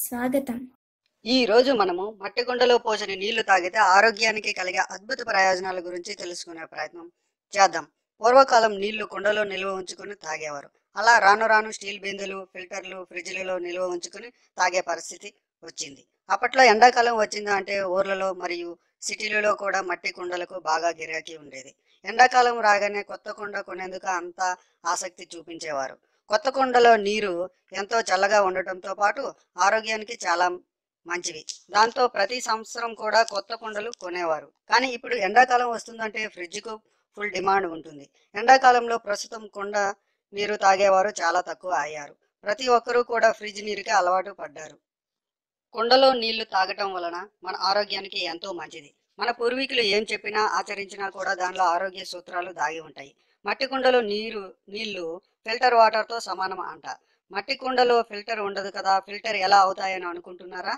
స్వాగతం ఈ రోజు మనము మట్టి కుండలో పోసిన నీళ్లు తాగితే ఆరోగ్యానికి కలిగే అద్భుత ప్రయోజనాల గురించి తెలుసుకునే ప్రయత్నం చేద్దాం పూర్వకాలం నీళ్లు కుండలో నిల్వ ఉంచుకుని తాగేవారు అలా రాను రాను స్టీల్ బిందెలు ఫిల్టర్లు ఫ్రిడ్జ్లలో నిల్వ ఉంచుకుని తాగే పరిస్థితి వచ్చింది అప్పట్లో ఎండాకాలం వచ్చిందా అంటే ఊర్లలో మరియు సిటీలలో కూడా మట్టి కుండలకు బాగా గిరాకీ ఉండేది ఎండాకాలం రాగానే కొత్త కుండ కొనేందుకు అంతా ఆసక్తి చూపించేవారు కొత్త కుండలో నీరు ఎంతో చల్లగా ఉండటంతో పాటు ఆరోగ్యానికి చాలా మంచివి దాంతో ప్రతి సంవత్సరం కూడా కొత్త కుండలు కొనేవారు కానీ ఇప్పుడు ఎండాకాలం వస్తుందంటే ఫ్రిడ్జ్కు ఫుల్ డిమాండ్ ఉంటుంది ఎండాకాలంలో ప్రస్తుతం కుండ నీరు తాగేవారు చాలా తక్కువ అయ్యారు ప్రతి ఒక్కరూ కూడా ఫ్రిడ్జ్ నీరుకి అలవాటు పడ్డారు కుండలో నీళ్లు తాగటం వలన మన ఆరోగ్యానికి ఎంతో మంచిది మన పూర్వీకులు ఏం చెప్పినా ఆచరించినా కూడా దానిలో ఆరోగ్య సూత్రాలు దాగి ఉంటాయి మట్టి కుండలో నీరు నీళ్లు ఫిల్టర్ వాటర్తో సమానం అంట మట్టి కుండలో ఫిల్టర్ ఉండదు కదా ఫిల్టర్ ఎలా అవుతాయని అనుకుంటున్నారా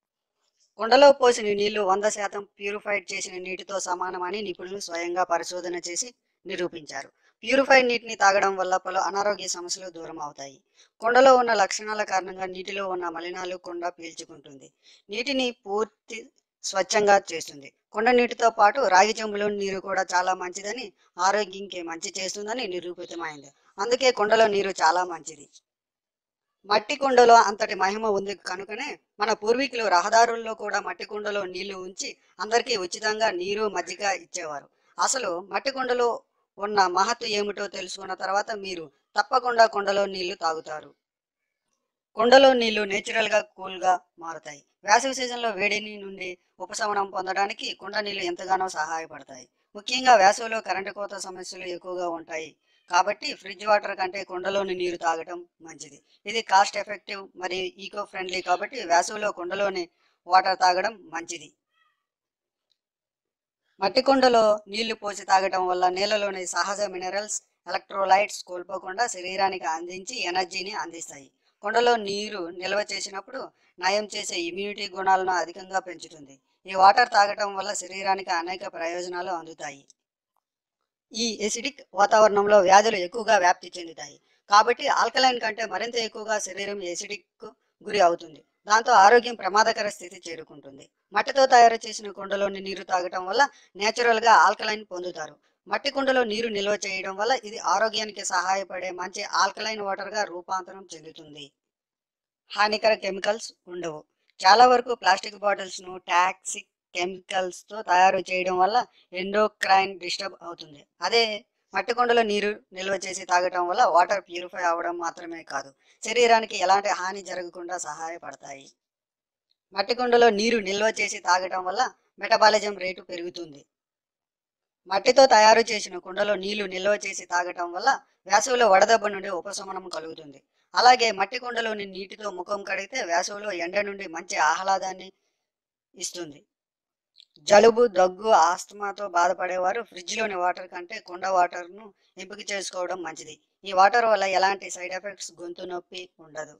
కుండలో పోసిన నీళ్లు వంద శాతం ప్యూరిఫైడ్ చేసిన నీటితో సమానమని నిపుణులు స్వయంగా పరిశోధన చేసి నిరూపించారు ప్యూరిఫైడ్ నీటిని తాగడం వల్ల పలు అనారోగ్య సమస్యలు దూరం అవుతాయి కుండలో ఉన్న లక్షణాల కారణంగా నీటిలో ఉన్న మలినాలు కుండ పీల్చుకుంటుంది నీటిని పూర్తి స్వచ్ఛంగా చేస్తుంది కుండ నీటితో పాటు రాగి చెంబులోని నీరు కూడా చాలా మంచిదని ఆరోగ్యంకి మంచి చేస్తుందని నిరూపితమైంది అందుకే కుండలో నీరు చాలా మంచిది మట్టి కుండలో అంతటి మహిమ ఉంది కనుకనే మన పూర్వీకులు రహదారుల్లో కూడా మట్టి కుండలో నీళ్లు ఉంచి అందరికీ ఉచితంగా నీరు మజ్జిగ ఇచ్చేవారు అసలు మట్టి కుండలో ఉన్న మహత్తు ఏమిటో తెలుసుకున్న తర్వాత మీరు తప్పకుండా కుండలో నీళ్లు తాగుతారు కుండలో నీళ్లు నేచురల్ గా కూల్ గా మారుతాయి వేసవి సీజన్లో వేడిని నుండి ఉపశమనం పొందడానికి కుండ నీళ్లు ఎంతగానో సహాయపడతాయి ముఖ్యంగా వేసవిలో కరెంటు కోత సమస్యలు ఎక్కువగా ఉంటాయి కాబట్టి ఫ్రిడ్జ్ వాటర్ కంటే కుండలోని నీరు తాగటం మంచిది ఇది కాస్ట్ ఎఫెక్టివ్ మరియు ఈకో ఫ్రెండ్లీ కాబట్టి వేసవిలో కుండలోని వాటర్ తాగడం మంచిది మట్టి కుండలో నీళ్లు పోసి తాగటం వల్ల నేలలోని సహజ మినరల్స్ ఎలక్ట్రోలైట్స్ కోల్పోకుండా శరీరానికి అందించి ఎనర్జీని అందిస్తాయి కుండలో నీరు నిల్వ చేసినప్పుడు నయం చేసే ఇమ్యూనిటీ గుణాలను అధికంగా పెంచుతుంది ఈ వాటర్ తాగటం వల్ల శరీరానికి అనేక ప్రయోజనాలు అందుతాయి ఈ ఎసిడిక్ వాతావరణంలో వ్యాధులు ఎక్కువగా వ్యాప్తి చెందుతాయి కాబట్టి ఆల్కలైన్ కంటే మరింత ఎక్కువగా శరీరం ఎసిడిక్ గురి అవుతుంది దాంతో ఆరోగ్యం ప్రమాదకర స్థితి చేరుకుంటుంది మట్టితో తయారు చేసిన కుండలోని నీరు తాగటం వల్ల నేచురల్ గా ఆల్కలైన్ పొందుతారు మట్టి కుండలో నీరు నిల్వ చేయడం వల్ల ఇది ఆరోగ్యానికి సహాయపడే మంచి ఆల్కలైన్ వాటర్ గా రూపాంతరం చెందుతుంది హానికర కెమికల్స్ ఉండవు చాలా వరకు ప్లాస్టిక్ బాటిల్స్ ను టాక్సిక్ కెమికల్స్ తో తయారు చేయడం వల్ల ఎండోక్రైన్ డిస్టర్బ్ అవుతుంది అదే మట్టి కుండలో నీరు నిల్వ చేసి తాగటం వల్ల వాటర్ ప్యూరిఫై అవడం మాత్రమే కాదు శరీరానికి ఎలాంటి హాని జరగకుండా సహాయపడతాయి మట్టి కుండలో నీరు నిల్వ చేసి తాగటం వల్ల మెటబాలిజం రేటు పెరుగుతుంది మట్టితో తయారు చేసిన కుండలో నీళ్లు నిల్వ చేసి తాగటం వల్ల వేసవిలో వడదెబ్బ నుండి ఉపశమనం కలుగుతుంది అలాగే మట్టి కుండలోని నీటితో ముఖం కడిగితే వేసవిలో ఎండ నుండి మంచి ఆహ్లాదాన్ని ఇస్తుంది జలుబు దగ్గు ఆస్తమాతో బాధపడేవారు ఫ్రిడ్జ్లోని వాటర్ కంటే కుండ వాటర్ను ఎంపిక చేసుకోవడం మంచిది ఈ వాటర్ వల్ల ఎలాంటి సైడ్ ఎఫెక్ట్స్ గొంతు నొప్పి ఉండదు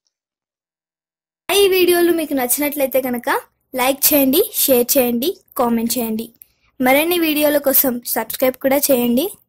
ఈ వీడియోలు మీకు నచ్చినట్లయితే కనుక లైక్ చేయండి షేర్ చేయండి కామెంట్ చేయండి మరిన్ని వీడియోల కోసం సబ్స్క్రైబ్ కూడా చేయండి